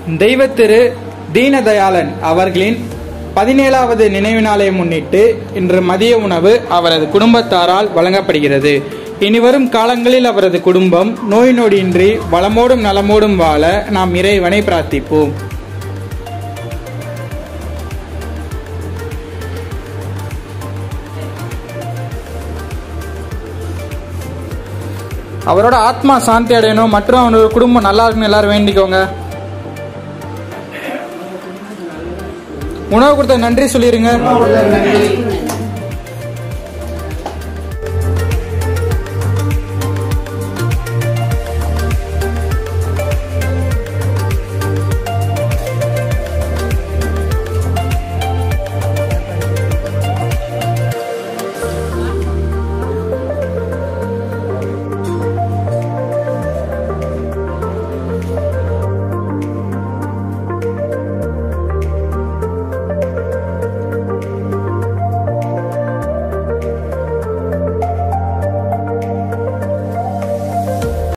தெய்வத்திரு தீனதயாளன் அவர்களின் பதினேழாவது நினைவு நாளை முன்னிட்டு இன்று மதிய உணவு அவரது குடும்பத்தாரால் வழங்கப்படுகிறது இனிவரும் காலங்களில் அவரது குடும்பம் நோய் நொடியின்றி வளமோடும் நலமோடும் வாழ நாம் இறைவனை பிரார்த்திப்போம் அவரோட ஆத்மா சாந்தி அடையணும் மற்றும் அவனோட குடும்பம் நல்லா இருக்கணும் எல்லாரும் வேண்டிக்கோங்க உணவு கொடுத்த நன்றி சொல்லிருங்க